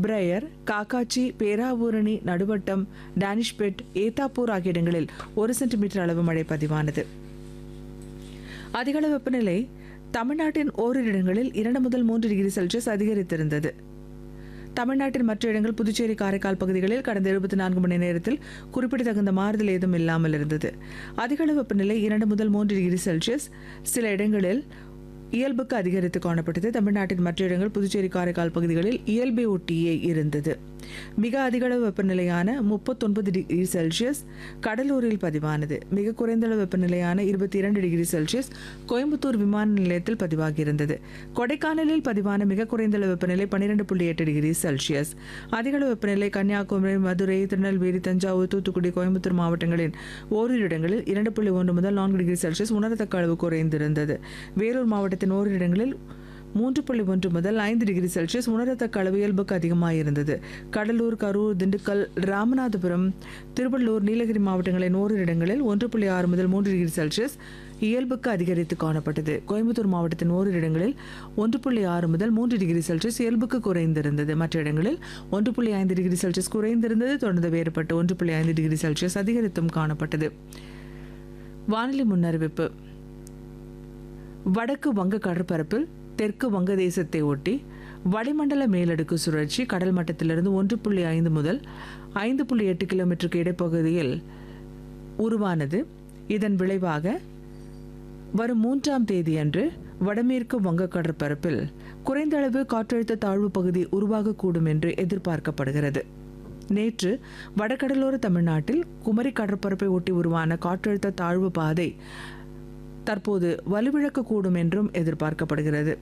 prayer Kakkachi Peravurani Naduvattam Danishpet Ethapur ஆகிய இடங்களில் ஒரு சென்டிமீட்டர் அளவு மழை பதிவானது அதிகள வெப்பநிலை தமிழ்நாட்டின் ஓரிரு இடங்களில் இரண்டு முதல் மூன்று டிகிரி செல்சியஸ் அதிகரித்திருந்தது தமிழ்நாட்டின் மற்ற இடங்கள் புதுச்சேரி காரைக்கால் பகுதிகளில் கடந்த இருபத்தி நான்கு மணி நேரத்தில் குறிப்பிடத்தகுந்த மாறுதல் ஏதும் இல்லாமல் இருந்தது அதிகளவு வெப்பநிலை இரண்டு முதல் மூன்று டிகிரி செல்சியஸ் சில இடங்களில் இயல்புக்கு அதிகரித்து காணப்பட்டது தமிழ்நாட்டின் மற்ற இடங்கள் புதுச்சேரி காரைக்கால் பகுதிகளில் இயல்பை ஒட்டியே இருந்தது மிக அதிகளவு வெப்பநிலையான முப்பத்தொன்பது டிகிரி செல்சியஸ் கடலூரில் பதிவானது மிக குறைந்த அளவு வெப்பநிலையான இருபத்தி இரண்டு டிகிரி செல்சியஸ் கோயம்புத்தூர் விமான நிலையத்தில் பதிவாகியிருந்தது கொடைக்கானலில் பதிவான மிக குறைந்த அளவு வெப்பநிலை பன்னிரெண்டு புள்ளி எட்டு டிகிரி செல்சியஸ் அதிகளவு வெப்பநிலை கன்னியாகுமரி மதுரை திருநெல்வேலி தஞ்சாவூர் தூத்துக்குடி கோயம்புத்தூர் மாவட்டங்களின் ஓரிரு இடங்களில் இரண்டு புள்ளி ஒன்று முதல் நான்கு டிகிரி செல்சியஸ் உணரத்தக்க அளவு குறைந்திருந்தது வேலூர் மாவட்டத்தின் ஓரிரு இடங்களில் மூன்று புள்ளி ஒன்று முதல் ஐந்து டிகிரி செல்சியஸ் உணரத்தக்க அளவு இயல்புக்கு அதிகமாக இருந்தது கடலூர் கரூர் திண்டுக்கல் ராமநாதபுரம் திருவள்ளூர் நீலகிரி மாவட்டங்களின் ஓரிரு இடங்களில் ஒன்று புள்ளி ஆறு முதல் மூன்று டிகிரி செல்சியஸ் இயல்புக்கு அதிகரித்து காணப்பட்டது கோயம்புத்தூர் மாவட்டத்தின் ஓரிரு இடங்களில் ஒன்று புள்ளி ஆறு முதல் மூன்று டிகிரி செல்சியஸ் இயல்புக்கு குறைந்திருந்தது மற்ற இடங்களில் ஒன்று புள்ளி ஐந்து டிகிரி செல்சியஸ் குறைந்திருந்தது தொடர்ந்து வேறுபட்டு ஒன்று புள்ளி ஐந்து டிகிரி செல்சியஸ் அதிகரித்தும் காணப்பட்டது வானிலை முன்னறிவிப்பு வடக்கு வங்க கடற்பரப்பில் தெற்கு வங்கதேசத்தை ஒட்டி வளிமண்டல மேலடுக்கு சுழற்சி கடல் மட்டத்திலிருந்து ஒன்று புள்ளி ஐந்து முதல் ஐந்து புள்ளி எட்டு கிலோமீட்டருக்கு இடைப்பகுதியில் உருவானது இதன் விளைவாக வரும் மூன்றாம் தேதியன்று வடமேற்கு வங்க கடற்பரப்பில் குறைந்த அளவு காற்றழுத்த தாழ்வு பகுதி உருவாகக்கூடும் என்று எதிர்பார்க்கப்படுகிறது நேற்று வடகடலோர தமிழ்நாட்டில் குமரி கடற்பரப்பை ஒட்டி உருவான காற்றழுத்த தாழ்வு பாதை தற்போது வலுவிழக்கக்கூடும் என்றும் எதிர்பார்க்கப்படுகிறது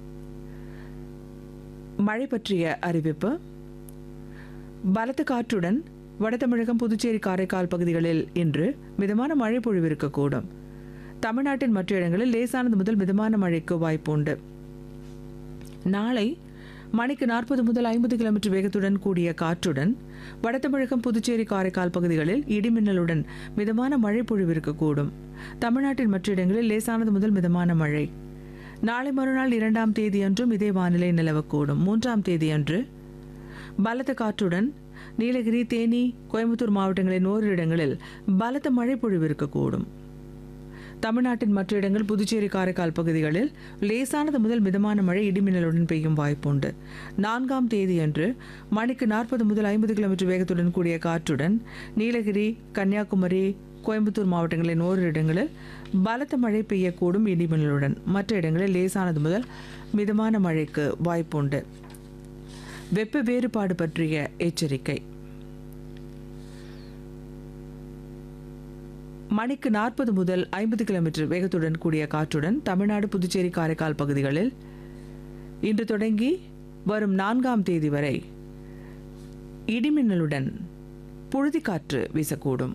மழை பற்றிய அறிவிப்பு பலத்த காற்றுடன் வடதமிழகம் புதுச்சேரி காரைக்கால் பகுதிகளில் இன்று மிதமான மழை பொழிவிருக்கக்கூடும் தமிழ்நாட்டின் மற்ற இடங்களில் லேசானது முதல் மிதமான மழைக்கு வாய்ப்புண்டு நாளை மணிக்கு நாற்பது முதல் ஐம்பது கிலோமீட்டர் வேகத்துடன் கூடிய காற்றுடன் வடதமிழகம் புதுச்சேரி காரைக்கால் பகுதிகளில் இடிமின்னலுடன் மிதமான மழை பொழிவிருக்கக்கூடும் தமிழ்நாட்டின் மற்ற இடங்களில் லேசானது முதல் மிதமான மழை நாளை மறுநாள் இரண்டாம் தேதியன்றும் இதே வானிலை நிலவக்கூடும் மூன்றாம் தேதியன்று பலத்த காற்றுடன் நீலகிரி தேனி கோயம்புத்தூர் மாவட்டங்களின் ஓரிரு இடங்களில் பலத்த மழை பொழிவிருக்கக்கூடும் தமிழ்நாட்டின் மற்ற இடங்கள் புதுச்சேரி காரைக்கால் பகுதிகளில் லேசானது முதல் மிதமான மழை இடிமின்னலுடன் பெய்யும் வாய்ப்புண்டு நான்காம் தேதியன்று மணிக்கு நாற்பது முதல் ஐம்பது கிலோமீட்டர் வேகத்துடன் கூடிய காற்றுடன் நீலகிரி கன்னியாகுமரி கோயம்புத்தூர் மாவட்டங்களின் ஓரிரு இடங்களில் பலத்த மழை பெய்யக்கூடும் இடிமின்னலுடன் மற்ற இடங்களில் லேசானது முதல் மிதமான மழைக்கு வாய்ப்புண்டு வெப்ப வேறுபாடு பற்றிய எச்சரிக்கை மணிக்கு நாற்பது முதல் ஐம்பது கிலோமீட்டர் வேகத்துடன் கூடிய காற்றுடன் தமிழ்நாடு புதுச்சேரி காரைக்கால் பகுதிகளில் இன்று தொடங்கி வரும் நான்காம் தேதி வரை இடிமின்னலுடன் புழுதிக்காற்று வீசக்கூடும்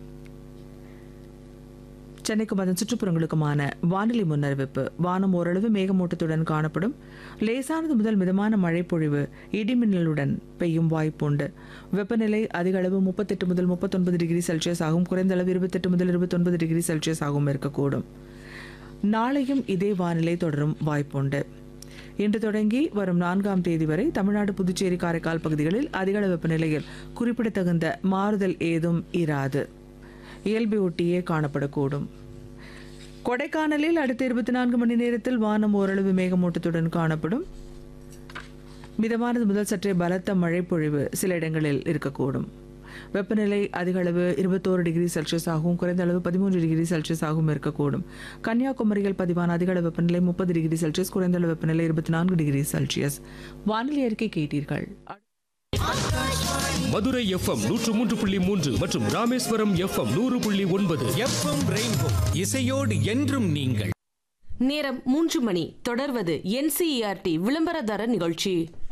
சென்னைக்கும் அதன் சுற்றுப்புறங்களுக்குமான வானிலை முன்னறிவிப்பு வானம் ஓரளவு மேகமூட்டத்துடன் காணப்படும் லேசானது முதல் மிதமான மழை பொழிவு இடிமின்னலுடன் பெய்யும் வாய்ப்புண்டு வெப்பநிலை அதிக அளவு முப்பத்தெட்டு முதல் முப்பத்தொன்பது டிகிரி செல்சியஸ் ஆகும் குறைந்த அளவு இருபத்தெட்டு முதல் இருபத்தொன்பது டிகிரி செல்சியஸ் ஆகவும் இருக்கக்கூடும் நாளையும் இதே வானிலை தொடரும் வாய்ப்புண்டு இன்று தொடங்கி வரும் நான்காம் தேதி வரை தமிழ்நாடு புதுச்சேரி காரைக்கால் பகுதிகளில் அதிகளவு வெப்பநிலையில் குறிப்பிடத்தகுந்த மாறுதல் ஏதும் இராது இயல்பை ஒட்டியே காணப்படக்கூடும் கொடைக்கானலில் அடுத்த இருபத்தி நான்கு மணி நேரத்தில் வானம் ஓரளவு மேகமூட்டத்துடன் காணப்படும் மிதமானது முதல் சற்றே பலத்த மழை பொழிவு சில இடங்களில் இருக்கக்கூடும் வெப்பநிலை அதிக அளவு இருபத்தோரு டிகிரி செல்சியஸ் ஆகவும் குறைந்த அளவு பதிமூன்று டிகிரி செல்சியஸ் ஆகவும் இருக்கக்கூடும் கன்னியாகுமரியில் பதிவான அதிக அளவு வெப்பநிலை முப்பது டிகிரி செல்சியஸ் குறைந்த அளவு வெப்பநிலை இருபத்தி நான்கு டிகிரி செல்சியஸ் வானிலை அறிக்கை கேட்டீர்கள் மதுரை எஃப்எம் நூற்று மூன்று புள்ளி மூன்று மற்றும் ராமேஸ்வரம் எஃப்எம் நூறு புள்ளி ஒன்பது எஃப்எம் ரெயின்போ இசையோடு என்றும் நீங்கள் நேரம் மூன்று மணி தொடர்வது என்சிஇஆர்டி விளம்பரதார நிகழ்ச்சி